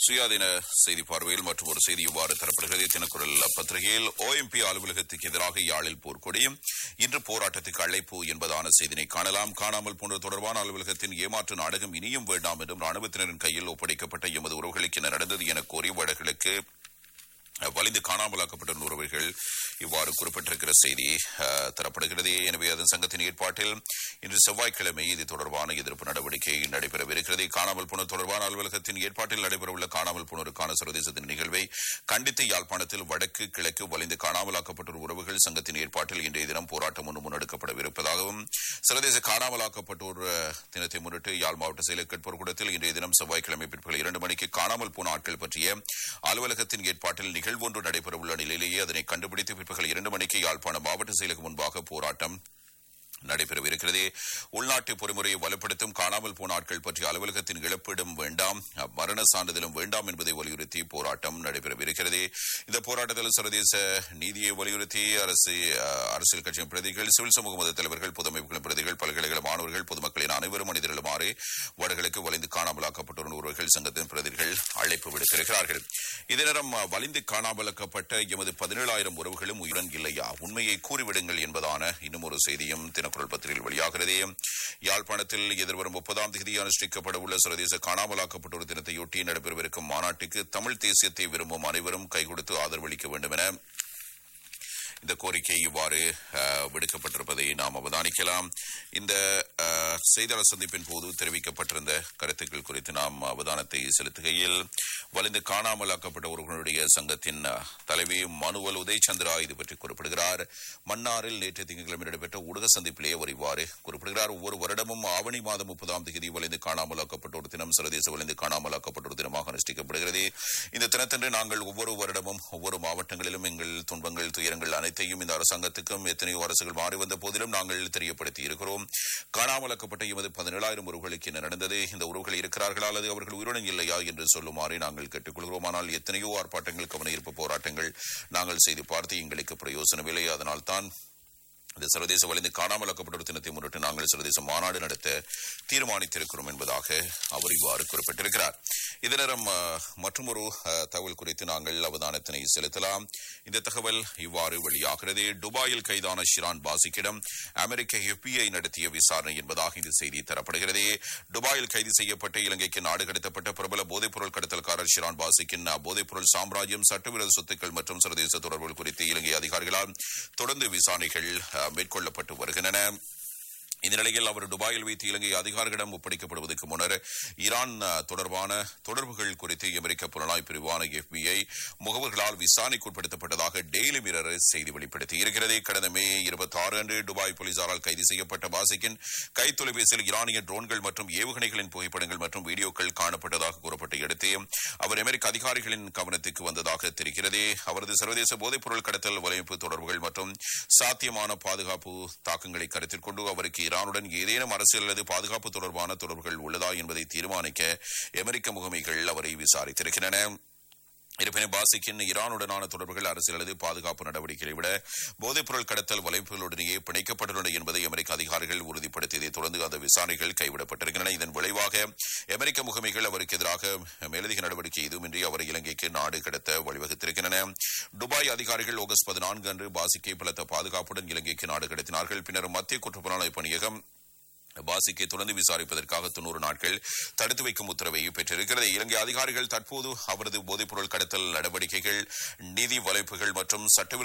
சுயாதீன செய்தி பார்வையில் மற்றும் ஒரு செய்தி இவ்வாறு தரப்படுகிறது தினக்குரல் பத்திரிகையில் ஓஎம்பி அலுவலகத்துக்கு எதிராக யாழில் போர்க்கொடி இன்று போராட்டத்துக்கு அழைப்பு என்பதான செய்தினை காணலாம் காணாமல் போன்ற தொடர்பான அலுவலகத்தின் ஏமாற்று நாடகம் இனியும் வேண்டாம் என்றும் ராணுவத்தினரின் கையில் ஒப்படைக்கப்பட்ட எமது உறவுகளுக்கு என்ன நடந்தது என கோரி வடகிழக்கு வலிந்து காணாமலாக்கப்பட்ட உறவுகள் இவ்வாறு குறிப்பிட்டிருக்கிற செய்தி அஹ், தரப்படுகிறது எனவே அதன் சங்கத்தின் ஏற்பாட்டில் இன்று செவ்வாய்க்கிழமை இது தொடர்பான எதிர்ப்பு நடவடிக்கை நடைபெறவிருக்கிறது காணாமல் போனோர் தொடர்பான அலுவலகத்தின் ஏற்பாட்டில் நடைபெறவுள்ள காணாமல் போனோருக்கான சர்வதேச தின நிகழ்வை கண்டித்து யாழ்ப்பாணத்தில் வடக்கு கிழக்கு வலிந்து காணாமலாக்கப்பட்டோர் உறவுகள் சங்கத்தின் ஏற்பாட்டில் இன்றைய தினம் போராட்டம் ஒன்று முன்னெடுக்கப்படவிருப்பதாகவும் சர்வதேச காணாமலாக்கப்பட்டோர் அஹ், தினத்தை முன்னிட்டு யாழ் மாவட்ட செயலர் கேட்போர் கூடத்தில் இன்றைய தினம் செவ்வாய்க்கிழமை பிற்பகல் இரண்டு மணிக்கு காணாமல் போன ஆட்கள் பற்றிய அலுவலகத்தின் ஏற்பாட்டில் நிகழ்வொன்று நடைபெறவுள்ள நிலையிலேயே அதனை கண்டுபிடித்து பிற்பகல் இரண்டு மணிக்கு யாழ்ப்பாணம் மாவட்ட செயலகம் முன்பாக போராட்டம் நடைபெறவிருக்கிறது உள்நாட்டு பொறிமுறையை வலுப்படுத்தும் காணாமல் போன ஆட்கள் பற்றிய அலுவலகத்தின் இழப்பீடும் வேண்டாம் மரண சான்றிதழும் வேண்டாம் என்பதை வலியுறுத்தி போராட்டம் நடைபெறவிருக்கிறது இந்த போராட்டத்தில் சர்வதேச நீதியை வலியுறுத்தி அரசு அஹ், அரசியல் கட்சியின் பிரதிகள் சிவில் சமூக மத தலைவர்கள் பொதுமைப்புகளின் பிரதிகள் பல்கலைக்கழக மாணவர்கள் பொதுமக்களின் அனைவரும் மனிதர்களுமாறு வடகிழக்கு வலிந்து காணாமலாக்கப்பட்டோர் உறவுகள் சங்கத்தின் பிரதிகள் அழைப்பு விடுத்திருக்கிறார்கள் இதே நேரம் அஹ், வலிந்து காணாமலாக்கப்பட்ட எமது பதினேழாயிரம் உறவுகளும் உயிருடன் இல்லையா உண்மையை கூறிவிடுங்கள் என்பதான இன்னும் ஒரு செய்தியும் தினக்குரல் பத்திரிகையில் வெளியாகிறது யாழ்ப்பாணத்தில் எதிர்வரும் முப்பதாம் தேதி அனுஷ்டிக்கப்பட உள்ள சர்வதேச காணாமலாக்கப்பட்டோர் தினத்தையொட்டி நடைபெறவிருக்கும் மாநாட்டுக்கு தமிழ் தேசியத்தை விரும்பும் அனைவரும் கைகொடுத்து ஆதரவளிக்க வேண்டும் என இந்த கோரிக்கை இவ்வாறு அஹ், விடுக்கப்பட்டிருப்பதை நாம் அவதானிக்கலாம் இந்த அஹ், செய்தியாளர் சந்திப்பின் போது தெரிவிக்கப்பட்டிருந்த கருத்துக்கள் குறித்து நாம் அவதானத்தை செலுத்துகையில் வலிந்து காணாமலாக்கப்பட்ட ஒருவர்களுடைய சங்கத்தின் அஹ், தலைவி மனுவல் உதயச்சந்திரா இது பற்றி குறிப்பிடுகிறார் மன்னாரில் நேற்று திங்கட்கிழமை நடைபெற்ற ஊடக சந்திப்பிலே அவர் இவ்வாறு குறிப்பிடுகிறார் ஒவ்வொரு வருடமும் ஆவணி மாதம் முப்பதாம் தேதி வலிந்து காணாமலாக்கப்பட்டோர் தினம் சர்வதேச வலிந்து காணாமலாக்கப்பட்டோர் தினமாக அனுஷ்டிக்கப்படுகிறது இந்த தினத்தன்று நாங்கள் ஒவ்வொரு வருடமும் ஒவ்வொரு மாவட்டங்களிலும் எங்கள் துன்பங்கள் துயரங்கள் அனைத்தையும் இந்த அரசாங்கத்துக்கும் எத்தனையோ அரசுகள் மாறி வந்த போதிலும் நாங்கள் தெரியப்படுத்தி இருக்கிறோம் காணாமலாக்கப்பட்ட எமது பதினேழாயிரம் உறவுகளுக்கு என்ன நடந்தது இந்த உறவுகள் இருக்கிறார்களா அல்லது அவர்கள் உயிருடன் இல்லையா என்று சொல்லுமாறு நாங்கள் கேட்டுக்கொள்கிறோம் ஆனால் எத்தனையோ ஆர்ப்பாட்டங்கள் கவன ஈர்ப்பு போராட்டங்கள் நாங்கள் செய்து பார்த்து எங்களுக்கு பிரயோசனமில்லை அதனால் தான் இந்த சர்வதேச வலிந்து காணாமலாக்கப்பட்டோர் தினத்தை முன்னிட்டு நாங்கள் சர்வதேச மாநாடு நடத்த தீர்மானித்திருக்கிறோம் என்பதாக அவர் இவ்வாறு குறிப்பிட்டிருக்கிறார் இதே நேரம் மற்றும் ஒரு தகவல் குறித்து நாங்கள் அவதானத்தினை செலுத்தலாம் இந்த தகவல் இவ்வாறு வெளியாகிறது துபாயில் கைதான ஷிரான் பாசிக்கிடம் அமெரிக்க எஃபிஐ நடத்திய விசாரணை என்பதாக இந்த செய்தி தரப்படுகிறது துபாயில் கைது செய்யப்பட்ட இலங்கைக்கு நாடு கடத்தப்பட்ட பிரபல போதைப்பொருள் கடத்தல்காரர் ஷிரான் பாசிக்கின் போதைப்பொருள் சாம்ராஜ்யம் சட்டவிரோத சொத்துக்கள் மற்றும் சர்வதேச தொடர்புகள் குறித்து இலங்கை அதிகாரிகளால் தொடர்ந்து விசாரணைகள் அஹ், மேற்கொள்ளப்பட்டு வருகின்றன இந்த நிலையில் அவர் துபாயில் வைத்து இலங்கை அதிகாரிகளிடம் ஒப்படைக்கப்படுவதற்கு முன்னர் ஈரான் அஹ், தொடர்பான தொடர்புகள் குறித்து அமெரிக்க புலனாய்வு பிரிவான எஃபிஐ முகவர்களால் விசாரணைக்கு உட்படுத்தப்பட்டதாக டெய்லி மிரர் செய்தி வெளிப்படுத்தி இருக்கிறது கடந்த மே இருபத்தி ஆறு அன்று துபாய் போலீசாரால் கைது செய்யப்பட்ட பாசிக்கின் கை தொலைபேசியில் ஈரானிய ட்ரோன்கள் மற்றும் ஏவுகணைகளின் புகைப்படங்கள் மற்றும் வீடியோக்கள் காணப்பட்டதாக கூறப்பட்ட அடுத்து அவர் அமெரிக்க அதிகாரிகளின் கவனத்துக்கு வந்ததாக தெரிகிறது அவரது சர்வதேச போதைப்பொருள் கடத்தல் வலையமைப்பு தொடர்புகள் மற்றும் சாத்தியமான பாதுகாப்பு தாக்கங்களை கருத்தில் கொண்டு அவருக்கு ஈரானுடன் ஏதேனும் அரசியல் அல்லது பாதுகாப்பு தொடர்பான தொடர்புகள் உள்ளதா என்பதை தீர்மானிக்க அமெரிக்க முகமைகள் அவரை விசாரித்திருக்கின்றன இருப்பினும் பாசிக்கின் ஈரானுடனான தொடர்புகள் அரசியல் அல்லது பாதுகாப்பு நடவடிக்கைகளை விட போதைப்பொருள் கடத்தல் வலைப்புகளுடனேயே பிணைக்கப்பட்டுள்ளன என்பதை அமெரிக்க அதிகாரிகள் உறுதிப்படுத்தியதைத் தொடர்ந்து அந்த விசாரணைகள் கைவிடப்பட்டிருக்கின்றன இதன் விளைவாக அமெரிக்க முகமைகள் அவருக்கு எதிராக மேலதிக நடவடிக்கை எதுவுமின்றி அவரை இலங்கைக்கு நாடு கடத்த வழிவகுத்திருக்கின்றன துபாய் அதிகாரிகள் ஆகஸ்ட் பதினான்கு அன்று பாசிக்கை பலத்த பாதுகாப்புடன் இலங்கைக்கு நாடு கடத்தினார்கள் பின்னர் மத்திய குற்றப்புலனாய்வு பணியகம் பாசிக்கை தொடர்ந்து விசாரிப்பதற்காக தொன்னூறு நாட்கள் தடுத்து வைக்கும் உத்தரவை பெற்றிருக்கிறது இலங்கை அதிகாரிகள் தற்போது அவரது போதைப்பொருள் கடத்தல் நடவடிக்கைகள் நிதி வலைப்புகள் மற்றும் சட்டவிரோத